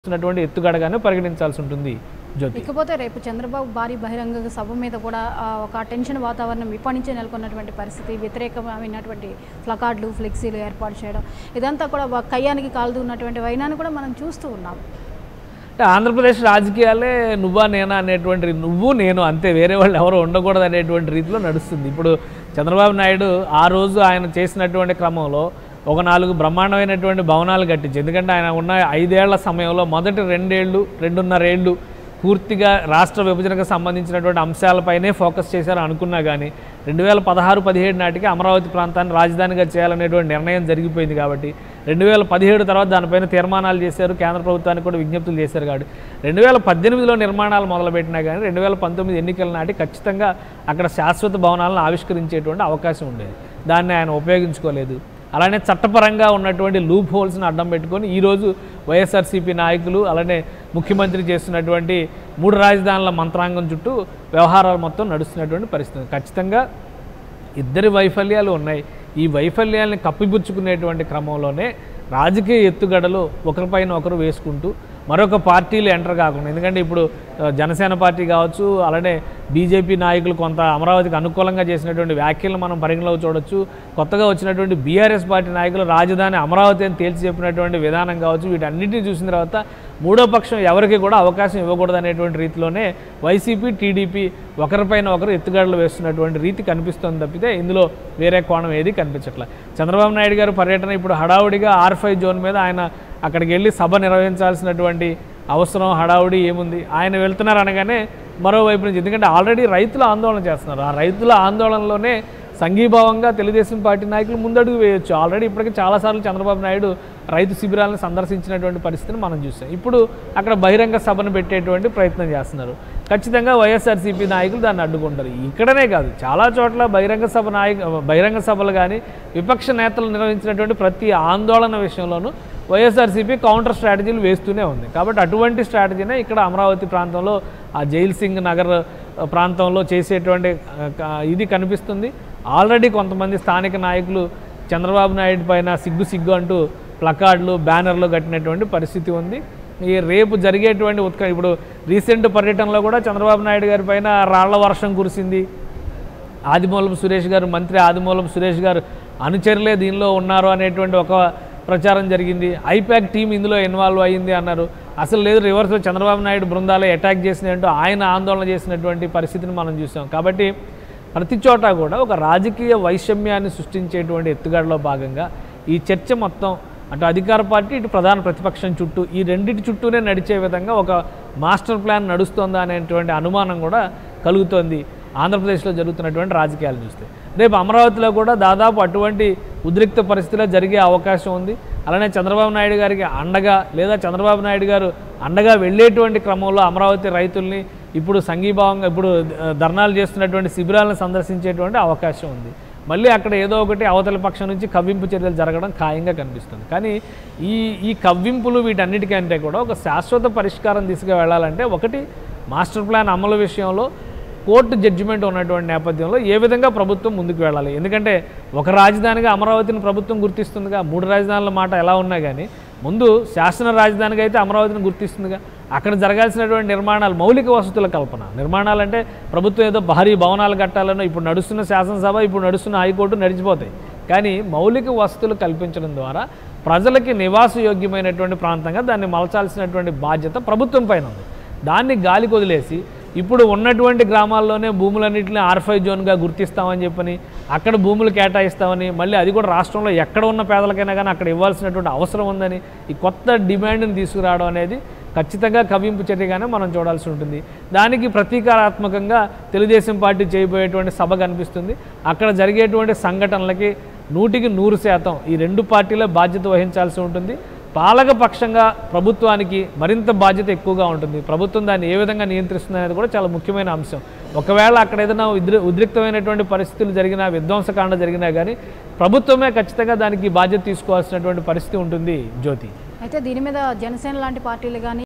చేస్తున్నటువంటి ఎత్తుగడగానే పరిగణించాల్సి ఉంటుంది జ్యోతి ఇకపోతే రేపు చంద్రబాబు భారీ బహిరంగ సభ మీద కూడా ఆ, ఒక టెన్షన్ వాతావరణం ఇప్పటి నుంచే నెలకొన్నటువంటి పరిస్థితి వ్యతిరేకమైనటువంటి ప్లకార్డులు ఫ్లెక్సీలు ఏర్పాటు చేయడం ఇదంతా కూడా ఒక కయ్యానికి కాలుతున్నటువంటి వైనాన్ని కూడా మనం చూస్తూ ఉన్నాం అంటే ఆంధ్రప్రదేశ్ రాజకీయాలే నువ్వా నేనా అనేటువంటి నువ్వు నేను అంతే వేరే వాళ్ళు ఎవరు ఉండకూడదు అనేటువంటి రీతిలో నడుస్తుంది ఇప్పుడు చంద్రబాబు నాయుడు ఆ రోజు ఆయన చేసినటువంటి క్రమంలో ఒక నాలుగు బ్రహ్మాండమైనటువంటి భవనాలు కట్టించి ఎందుకంటే ఆయన ఉన్న ఐదేళ్ల సమయంలో మొదటి రెండేళ్ళు రెండున్నరేళ్ళు పూర్తిగా రాష్ట్ర విభజనకు సంబంధించినటువంటి అంశాలపైనే ఫోకస్ చేశారు అనుకున్నా కానీ రెండు వేల పదహారు పదిహేడు నాటికి అమరావతి ప్రాంతాన్ని రాజధానిగా చేయాలనేటువంటి నిర్ణయం జరిగిపోయింది కాబట్టి రెండు వేల పదిహేడు తర్వాత దానిపైన తీర్మానాలు చేశారు కేంద్ర ప్రభుత్వానికి కూడా విజ్ఞప్తులు చేశారు కాబట్టి రెండు వేల పద్దెనిమిదిలో నిర్మాణాలు మొదలుపెట్టినా కానీ రెండు వేల పంతొమ్మిది ఎన్నికల నాటి ఖచ్చితంగా అక్కడ శాశ్వత భవనాలను ఆవిష్కరించేటువంటి అవకాశం ఉండేది దాన్ని ఆయన ఉపయోగించుకోలేదు అలానే చట్టపరంగా ఉన్నటువంటి లూప్ హోల్స్ని అడ్డం పెట్టుకొని ఈరోజు వైఎస్ఆర్సీపీ నాయకులు అలానే ముఖ్యమంత్రి చేస్తున్నటువంటి మూడు రాజధానుల మంత్రాంగం చుట్టూ వ్యవహారాలు మొత్తం నడుస్తున్నటువంటి పరిస్థితి ఖచ్చితంగా ఇద్దరి వైఫల్యాలు ఉన్నాయి ఈ వైఫల్యాల్ని కప్పిపుచ్చుకునేటువంటి క్రమంలోనే రాజకీయ ఎత్తుగడలు ఒకరిపైన ఒకరు వేసుకుంటూ మరొక పార్టీలు ఎంటర్ కాకుండా ఎందుకంటే ఇప్పుడు ఆ, జనసేన పార్టీ కావచ్చు అలానే బీజేపీ నాయకులు కొంత అమరావతికి అనుకూలంగా చేసినటువంటి వ్యాఖ్యలను మనం పరిగణలో చూడొచ్చు కొత్తగా వచ్చినటువంటి బీఆర్ఎస్ పార్టీ నాయకులు రాజధాని అమరావతి అని తేల్చి చెప్పినటువంటి విధానం కావచ్చు వీటన్నిటిని చూసిన తర్వాత మూడో పక్షం ఎవరికి కూడా అవకాశం ఇవ్వకూడదు అనేటువంటి రీతిలోనే వైసీపీ టీడీపీ ఒకరిపైన ఒకరు ఎత్తుగడలు వేస్తున్నటువంటి రీతి కనిపిస్తుంది తప్పితే ఇందులో వేరే కోణం ఏది కనిపించట్లే చంద్రబాబు నాయుడు గారు పర్యటన ఇప్పుడు హడావుడిగా ఆర్ ఫైవ్ జోన్ మీద ఆయన అక్కడికి వెళ్ళి సభ నిర్వహించాల్సినటువంటి అవసరం హడావుడి ఏముంది ఆయన వెళ్తున్నారు అనగానే మరోవైపు నుంచి ఎందుకంటే ఆల్రెడీ రైతులు ఆందోళన చేస్తున్నారు ఆ రైతుల ఆందోళనలోనే సంఘీభావంగా తెలుగుదేశం పార్టీ నాయకులు ముందడుగు వేయొచ్చు ఆల్రెడీ ఇప్పటికే చాలాసార్లు చంద్రబాబు నాయుడు రైతు శిబిరాలను సందర్శించినటువంటి పరిస్థితిని మనం చూసాం ఇప్పుడు అక్కడ బహిరంగ సభను పెట్టేటువంటి ప్రయత్నం చేస్తున్నారు ఖచ్చితంగా వైఎస్ఆర్సీపీ నాయకులు దాన్ని అడ్డుకుంటారు ఇక్కడనే కాదు చాలా చోట్ల బహిరంగ సభ నాయక బహిరంగ సభలు కానీ విపక్ష నేతలు నిర్వహించినటువంటి ప్రతి ఆందోళన విషయంలోనూ వైఎస్ఆర్సీపీ కౌంటర్ స్ట్రాటజీలు వేస్తూనే ఉంది కాబట్టి అటువంటి స్ట్రాటజీనే ఇక్కడ అమరావతి ప్రాంతంలో ఆ జైల్ సింగ్ నగర్ ఆ, ప్రాంతంలో చేసేటువంటి ఆ, క- ఇది కనిపిస్తుంది ఆల్రెడీ కొంతమంది స్థానిక నాయకులు చంద్రబాబు నాయుడు పైన సిగ్గు సిగ్గు అంటూ ప్లకార్డులు బ్యానర్లు కట్టినటువంటి పరిస్థితి ఉంది ఈ రేపు జరిగేటువంటి ఉత్క ఇప్పుడు రీసెంట్ పర్యటనలో కూడా చంద్రబాబు నాయుడు గారి పైన రాళ్ల వర్షం కురిసింది ఆదిమూలం సురేష్ గారు మంత్రి ఆదిమూలం సురేష్ గారు అనుచరులే దీనిలో ఉన్నారు అనేటువంటి ఒక ప్రచారం జరిగింది ఐపాక్ టీం ఇందులో ఇన్వాల్వ్ అయ్యింది అన్నారు అసలు లేదు రివర్స్లో చంద్రబాబు నాయుడు బృందాలే అటాక్ చేసినట్టు ఆయన ఆందోళన చేసినటువంటి పరిస్థితిని మనం చూసాం కాబట్టి ప్రతి చోట కూడా ఒక రాజకీయ వైషమ్యాన్ని సృష్టించేటువంటి ఎత్తుగడలో భాగంగా ఈ చర్చ మొత్తం అటు అధికార పార్టీ ఇటు ప్రధాన ప్రతిపక్షం చుట్టూ ఈ రెండింటి చుట్టూనే నడిచే విధంగా ఒక మాస్టర్ ప్లాన్ నడుస్తోందా అనేటువంటి అనుమానం కూడా కలుగుతోంది ఆంధ్రప్రదేశ్లో జరుగుతున్నటువంటి రాజకీయాలు చూస్తే రేపు అమరావతిలో కూడా దాదాపు అటువంటి ఉద్రిక్త పరిస్థితిలో జరిగే అవకాశం ఉంది అలానే చంద్రబాబు నాయుడు గారికి అండగా లేదా చంద్రబాబు నాయుడు గారు అండగా వెళ్ళేటువంటి క్రమంలో అమరావతి రైతుల్ని ఇప్పుడు సంఘీభావంగా ఇప్పుడు ఆ, ధర్నాలు చేస్తున్నటువంటి శిబిరాలను సందర్శించేటువంటి అవకాశం ఉంది మళ్ళీ అక్కడ ఏదో ఒకటి అవతల పక్షం నుంచి కవ్వింపు చర్యలు జరగడం ఖాయంగా కనిపిస్తుంది కానీ ఈ ఈ కవ్వింపులు వీటన్నిటికంటే కూడా ఒక శాశ్వత పరిష్కారం దిశగా వెళ్ళాలంటే ఒకటి మాస్టర్ ప్లాన్ అమలు విషయంలో కోర్టు జడ్జిమెంట్ ఉన్నటువంటి నేపథ్యంలో ఏ విధంగా ప్రభుత్వం ముందుకు వెళ్ళాలి ఎందుకంటే ఒక రాజధానిగా అమరావతిని ప్రభుత్వం గుర్తిస్తుందిగా మూడు రాజధానుల మాట ఎలా ఉన్నా కానీ ముందు శాసన రాజధానిగా అయితే అమరావతిని గుర్తిస్తుందిగా అక్కడ జరగాల్సినటువంటి నిర్మాణాలు మౌలిక వసతుల కల్పన నిర్మాణాలు అంటే ప్రభుత్వం ఏదో భారీ భవనాలు కట్టాలనో ఇప్పుడు నడుస్తున్న శాసనసభ ఇప్పుడు నడుస్తున్న హైకోర్టు నడిచిపోతాయి కానీ మౌలిక వసతులు కల్పించడం ద్వారా ప్రజలకి నివాసయోగ్యమైనటువంటి ప్రాంతంగా దాన్ని మలచాల్సినటువంటి బాధ్యత ప్రభుత్వం పైన ఉంది దాన్ని గాలికి వదిలేసి ఇప్పుడు ఉన్నటువంటి గ్రామాల్లోనే భూములన్నింటినీ ఆర్ ఫైవ్ జోన్గా గుర్తిస్తామని చెప్పని అక్కడ భూములు కేటాయిస్తామని మళ్ళీ అది కూడా రాష్ట్రంలో ఎక్కడ ఉన్న పేదలకైనా కానీ అక్కడ ఇవ్వాల్సినటువంటి అవసరం ఉందని ఈ కొత్త డిమాండ్ని తీసుకురావడం అనేది ఖచ్చితంగా కవింపు చర్యగానే మనం చూడాల్సి ఉంటుంది దానికి ప్రతీకారాత్మకంగా తెలుగుదేశం పార్టీ చేయబోయేటువంటి సభ కనిపిస్తుంది అక్కడ జరిగేటువంటి సంఘటనలకి నూటికి నూరు శాతం ఈ రెండు పార్టీలే బాధ్యత వహించాల్సి ఉంటుంది పాలకపక్షంగా ప్రభుత్వానికి మరింత బాధ్యత ఎక్కువగా ఉంటుంది ప్రభుత్వం దాన్ని ఏ విధంగా నియంత్రిస్తుంది అనేది కూడా చాలా ముఖ్యమైన అంశం ఒకవేళ అక్కడ ఏదైనా ఉద్రి ఉద్రిక్తమైనటువంటి పరిస్థితులు జరిగినా విధ్వంసకాండ జరిగినా కానీ ప్రభుత్వమే ఖచ్చితంగా దానికి బాధ్యత తీసుకోవాల్సినటువంటి పరిస్థితి ఉంటుంది జ్యోతి అయితే దీని మీద జనసేన లాంటి పార్టీలు కానీ